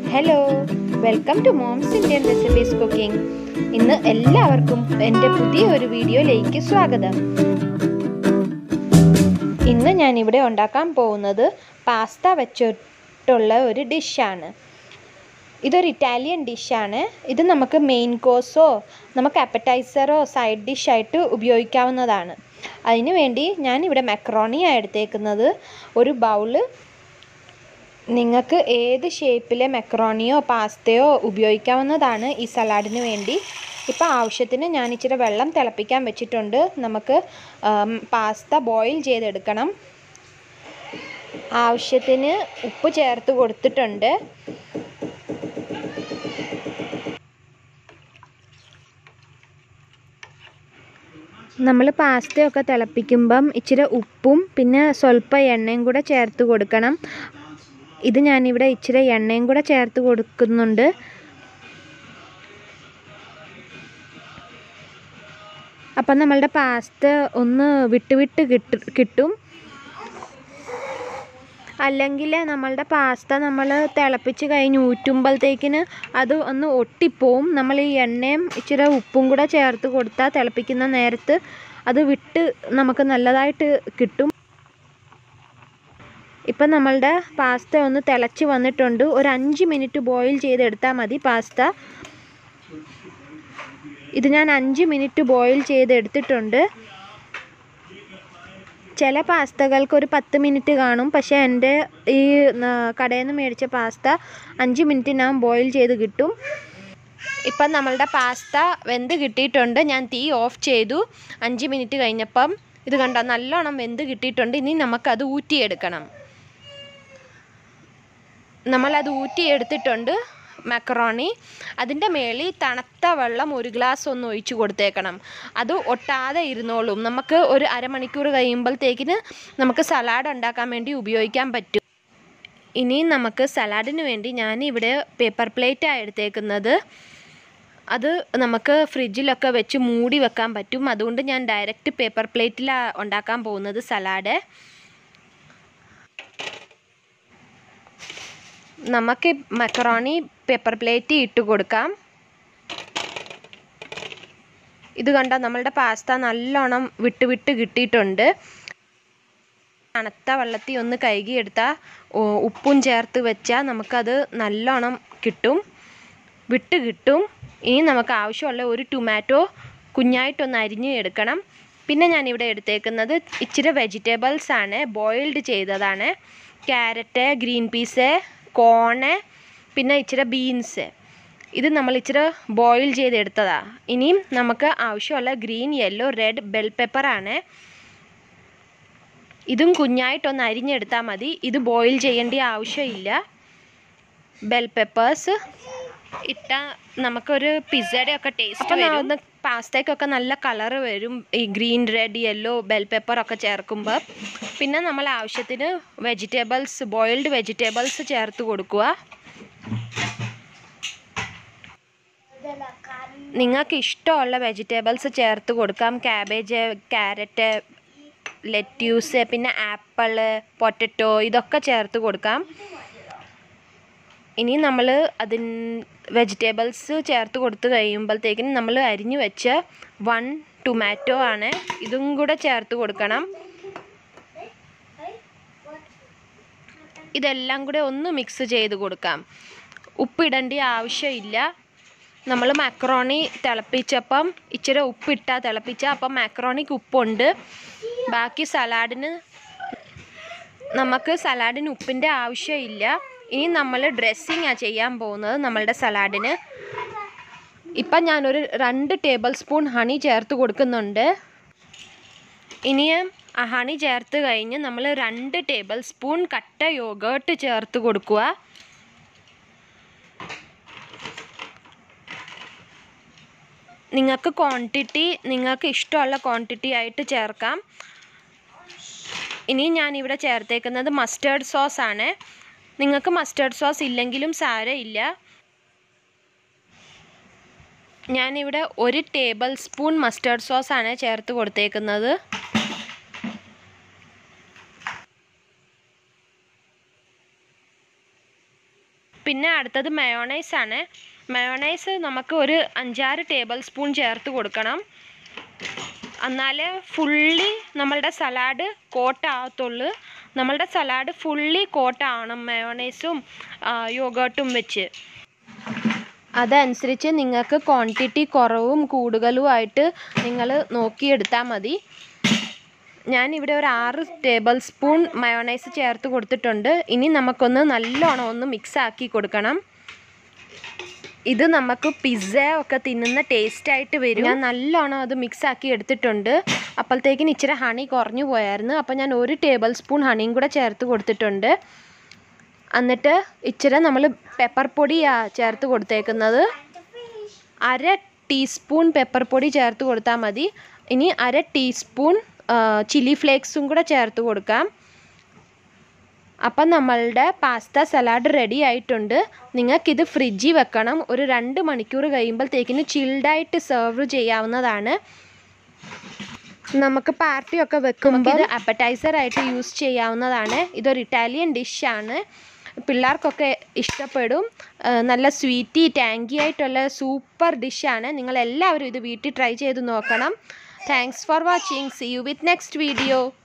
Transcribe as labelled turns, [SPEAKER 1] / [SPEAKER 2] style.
[SPEAKER 1] hello welcome to mom's Indian recipes cooking ഇന്ന് എല്ലാവർക്കും എൻ്റെ പുതിയ ഒരു വീഡിയോയിലേക്ക് സ്വാഗതം ഇന്ന് ഞാൻ ഇവിടെ ഉണ്ടാക്കാൻ പോകുന്നത് പാസ്ത വെച്ചിട്ടുള്ള ഒരു ഡിഷാണ് ഇതൊരു ഇറ്റാലിയൻ ഡിഷാണ് ഇത് നമുക്ക് മെയിൻ കോഴ്സോ നമുക്ക് അപ്പറ്റൈസറോ സൈഡ് ഡിഷായിട്ട് ഉപയോഗിക്കാവുന്നതാണ് അതിന് വേണ്ടി ഞാനിവിടെ മെക്രോണിയാണ് എടുത്തേക്കുന്നത് ഒരു ബൗള് നിങ്ങൾക്ക് ഏത് ഷേപ്പിലെ മെക്രോണിയോ പാസ്തയോ ഉപയോഗിക്കാവുന്നതാണ് ഈ സലാഡിന് വേണ്ടി ഇപ്പോൾ ആവശ്യത്തിന് ഞാൻ ഇച്ചിരി വെള്ളം തിളപ്പിക്കാൻ വെച്ചിട്ടുണ്ട് നമുക്ക് പാസ്ത ബോയിൽ ചെയ്തെടുക്കണം ആവശ്യത്തിന് ഉപ്പ് ചേർത്ത് കൊടുത്തിട്ടുണ്ട് നമ്മൾ പാസ്തയൊക്കെ തിളപ്പിക്കുമ്പം ഇച്ചിരി ഉപ്പും പിന്നെ സ്വല്പം എണ്ണയും കൂടെ ചേർത്ത് കൊടുക്കണം ഇത് ഞാനിവിടെ ഇച്ചിരി എണ്ണയും കൂടെ ചേർത്ത് കൊടുക്കുന്നുണ്ട് അപ്പം നമ്മളുടെ പാസ്ത ഒന്ന് വിട്ട് വിട്ട് കിട്ടു കിട്ടും അല്ലെങ്കിൽ നമ്മളുടെ പാസ്ത നമ്മൾ തിളപ്പിച്ച് കഴിഞ്ഞ് ഊറ്റുമ്പോഴത്തേക്കിന് അത് ഒന്ന് ഒട്ടിപ്പോവും നമ്മൾ ഈ എണ്ണയും ഇച്ചിരി ഉപ്പും കൂടെ ചേർത്ത് കൊടുത്താൽ തിളപ്പിക്കുന്ന നേരത്ത് അത് വിട്ട് നമുക്ക് നല്ലതായിട്ട് കിട്ടും ഇപ്പം നമ്മളുടെ പാസ്ത ഒന്ന് തിളച്ച് വന്നിട്ടുണ്ട് ഒരു അഞ്ച് മിനിറ്റ് ബോയിൽ ചെയ്തെടുത്താൽ മതി പാസ്ത ഇത് ഞാൻ അഞ്ച് മിനിറ്റ് ബോയിൽ ചെയ്തെടുത്തിട്ടുണ്ട് ചില പാസ്തകൾക്ക് ഒരു പത്ത് മിനിറ്റ് കാണും പക്ഷേ എൻ്റെ ഈ കടയിൽ നിന്ന് മേടിച്ച പാസ്ത അഞ്ച് മിനിറ്റിനകം ബോയിൽ ചെയ്ത് കിട്ടും ഇപ്പം നമ്മളുടെ പാസ്ത വെന്ത് കിട്ടിയിട്ടുണ്ട് ഞാൻ തീ ഓഫ് ചെയ്തു അഞ്ച് മിനിറ്റ് കഴിഞ്ഞപ്പം ഇത് കണ്ടോ നല്ലോണം വെന്ത് കിട്ടിയിട്ടുണ്ട് ഇനി നമുക്കത് ഊറ്റിയെടുക്കണം നമ്മളത് ഊറ്റിയെടുത്തിട്ടുണ്ട് മക്കറോണി അതിൻ്റെ മേളിൽ തണുത്ത വെള്ളം ഒരു ഗ്ലാസ് ഒന്ന് ഒഴിച്ച് കൊടുത്തേക്കണം അത് ഒട്ടാതെ ഇരുന്നോളും നമുക്ക് ഒരു അരമണിക്കൂർ കഴിയുമ്പോഴത്തേക്കിന് നമുക്ക് സലാഡ് ഉണ്ടാക്കാൻ വേണ്ടി ഉപയോഗിക്കാൻ പറ്റും ഇനി നമുക്ക് സലാഡിന് വേണ്ടി ഞാൻ ഇവിടെ പേപ്പർ പ്ലേറ്റാണ് എടുത്തേക്കുന്നത് അത് നമുക്ക് ഫ്രിഡ്ജിലൊക്കെ വെച്ച് മൂടി വെക്കാൻ പറ്റും അതുകൊണ്ട് ഞാൻ ഡയറക്റ്റ് പേപ്പർ പ്ലേറ്റിലാണ് ഉണ്ടാക്കാൻ പോകുന്നത് സലാഡ് നമുക്ക് മക്കറോണി പേപ്പർ പ്ലേറ്റ് ഇട്ട് കൊടുക്കാം ഇത് കണ്ട നമ്മളുടെ പാസ്ത നല്ലോണം വിട്ട് വിട്ട് കിട്ടിയിട്ടുണ്ട് തണുത്ത വെള്ളത്തിൽ ഒന്ന് കഴുകിയെടുത്താൽ ഉപ്പും ചേർത്ത് വെച്ചാൽ നമുക്കത് നല്ലോണം കിട്ടും വിട്ട് കിട്ടും ഇനി നമുക്ക് ആവശ്യമുള്ള ഒരു ടൊമാറ്റോ കുഞ്ഞായിട്ടൊന്ന് അരിഞ്ഞ് എടുക്കണം പിന്നെ ഞാനിവിടെ എടുത്തേക്കുന്നത് ഇച്ചിരി വെജിറ്റബിൾസ് ആണ് ബോയിൽഡ് ചെയ്തതാണ് ക്യാരറ്റ് ഗ്രീൻ പീസ് കോണ് പിന്നെ ഇച്ചിരി ബീൻസ് ഇത് നമ്മൾ ഇച്ചിരി ബോയിൽ ചെയ്തെടുത്തതാണ് ഇനിയും നമുക്ക് ആവശ്യമുള്ള ഗ്രീൻ യെല്ലോ റെഡ് ബെൽ പെപ്പറാണ് ഇതും കുഞ്ഞായിട്ടൊന്ന് അരിഞ്ഞെടുത്താൽ മതി ഇത് ബോയിൽ ചെയ്യേണ്ട ആവശ്യമില്ല ബെൽ പെപ്പേഴ്സ് ഇട്ടാൽ നമുക്കൊരു പിസ്സയുടെ ഒക്കെ ടേസ്റ്റ് വരും പാസ്തയ്ക്കൊക്കെ നല്ല കളറ് വരും ഈ ഗ്രീൻ റെഡ് യെല്ലോ ബെൽ പെപ്പറൊക്കെ ചേർക്കുമ്പോൾ പിന്നെ നമ്മൾ ആവശ്യത്തിന് വെജിറ്റബിൾസ് ബോയിൽഡ് വെജിറ്റബിൾസ് ചേർത്ത് കൊടുക്കുക നിങ്ങൾക്ക് ഇഷ്ടമുള്ള വെജിറ്റബിൾസ് ചേർത്ത് കൊടുക്കാം ക്യാബേജ് ക്യാരറ്റ് ലെറ്റ്യൂസ് പിന്നെ ആപ്പിള് പൊട്ടറ്റോ ഇതൊക്കെ ചേർത്ത് കൊടുക്കാം ഇനി നമ്മൾ അതിൻ വെജിറ്റബിൾസ് ചേർത്ത് കൊടുത്ത് കഴിയുമ്പോഴത്തേക്കിനും നമ്മൾ അരിഞ്ഞു വെച്ച വൺ ടൊമാറ്റോ ആണ് ഇതും കൂടെ ചേർത്ത് കൊടുക്കണം ഇതെല്ലാം കൂടെ ഒന്ന് മിക്സ് ചെയ്ത് കൊടുക്കാം ഉപ്പിടേണ്ട ആവശ്യമില്ല നമ്മൾ മാക്രോണി തിളപ്പിച്ചപ്പം ഇച്ചിരി ഉപ്പിട്ടാൽ തിളപ്പിച്ച അപ്പം മാക്രോണിക്ക് ഉപ്പുണ്ട് ബാക്കി സലാഡിന് നമുക്ക് സലാഡിന് ഉപ്പിൻ്റെ ആവശ്യമില്ല ഇനി നമ്മൾ ഡ്രസ്സിങ്ങാണ് ചെയ്യാൻ പോകുന്നത് നമ്മളുടെ സലാഡിന് ഇപ്പം ഞാനൊരു രണ്ട് ടേബിൾ സ്പൂൺ ഹണി ചേർത്ത് കൊടുക്കുന്നുണ്ട് ഇനി ആ ഹണി ചേർത്ത് കഴിഞ്ഞ് നമ്മൾ രണ്ട് ടേബിൾ സ്പൂൺ കട്ട യോഗേർട്ട് ചേർത്ത് കൊടുക്കുക നിങ്ങൾക്ക് ക്വാണ്ടിറ്റി നിങ്ങൾക്ക് ഇഷ്ടമുള്ള ക്വാണ്ടിറ്റി ആയിട്ട് ചേർക്കാം ഇനി ഞാനിവിടെ ചേർത്തേക്കുന്നത് മസ്റ്റേർഡ് സോസ് ആണ് നിങ്ങൾക്ക് മസ്റ്റേർഡ് സോസ് ഇല്ലെങ്കിലും സാരമില്ല ഞാനിവിടെ ഒരു ടേബിൾ സ്പൂൺ മസ്റ്റേർഡ് സോസ് ആണ് ചേർത്ത് കൊടുത്തേക്കുന്നത് പിന്നെ അടുത്തത് മയോണൈസ് ആണ് മയോണൈസ് നമുക്ക് ഒരു അഞ്ചാറ് ടേബിൾ സ്പൂൺ ചേർത്ത് കൊടുക്കണം എന്നാലേ ഫുള്ളി നമ്മളുടെ സലാഡ് കോട്ടാകത്തുള്ളൂ നമ്മളുടെ സലാഡ് ഫുള്ളി കോട്ടാവണം മയോണൈസും യോഗേർട്ടും വെച്ച് അതനുസരിച്ച് നിങ്ങൾക്ക് ക്വാണ്ടിറ്റി കുറവും കൂടുതലും ആയിട്ട് നിങ്ങൾ നോക്കിയെടുത്താൽ മതി ഞാനിവിടെ ഒരു ആറ് ടേബിൾ സ്പൂൺ മയോണൈസ് ചേർത്ത് കൊടുത്തിട്ടുണ്ട് ഇനി നമുക്കൊന്ന് നല്ലോണം ഒന്ന് മിക്സ് ആക്കി കൊടുക്കണം ഇത് നമുക്ക് പിസ്സ ഒക്കെ തിന്നുന്ന ടേസ്റ്റ് ആയിട്ട് വരും ഞാൻ നല്ലോണം അത് മിക്സ് ആക്കി എടുത്തിട്ടുണ്ട് അപ്പോഴത്തേക്കിന് ഇച്ചിരി ഹണി കുറഞ്ഞു പോയായിരുന്നു അപ്പോൾ ഞാൻ ഒരു ടേബിൾ സ്പൂൺ ഹണിയും കൂടെ ചേർത്ത് കൊടുത്തിട്ടുണ്ട് എന്നിട്ട് ഇച്ചിരി നമ്മൾ പെപ്പർ പൊടിയാണ് ചേർത്ത് കൊടുത്തേക്കുന്നത് അര ടീസ്പൂൺ പെപ്പർ പൊടി ചേർത്ത് കൊടുത്താൽ മതി ഇനി അര ടീസ്പൂൺ ചില്ലി ഫ്ലേക്സും കൂടെ ചേർത്ത് കൊടുക്കാം അപ്പം നമ്മളുടെ പാസ്ത സലാഡ് റെഡി ആയിട്ടുണ്ട് നിങ്ങൾക്കിത് ഫ്രിഡ്ജിൽ വെക്കണം ഒരു രണ്ട് മണിക്കൂർ കഴിയുമ്പോഴത്തേക്കിന് ചിൽഡായിട്ട് സെർവ് ചെയ്യാവുന്നതാണ് നമുക്ക് പാർട്ടിയൊക്കെ വെക്കുമ്പോൾ ഇത് appetizer ആയിട്ട് യൂസ് ചെയ്യാവുന്നതാണ് ഇതൊരു ഇറ്റാലിയൻ ഡിഷാണ് പിള്ളേർക്കൊക്കെ ഇഷ്ടപ്പെടും ആ, നല്ല സ്വീറ്റി ടാങ്കി ആയിട്ടുള്ള സൂപ്പർ ഡിഷാണ് നിങ്ങൾ എല്ലാവരും ഇത് വീട്ടിൽ ട്രൈ ചെയ്ത് നോക്കണം thanks for watching see you with next video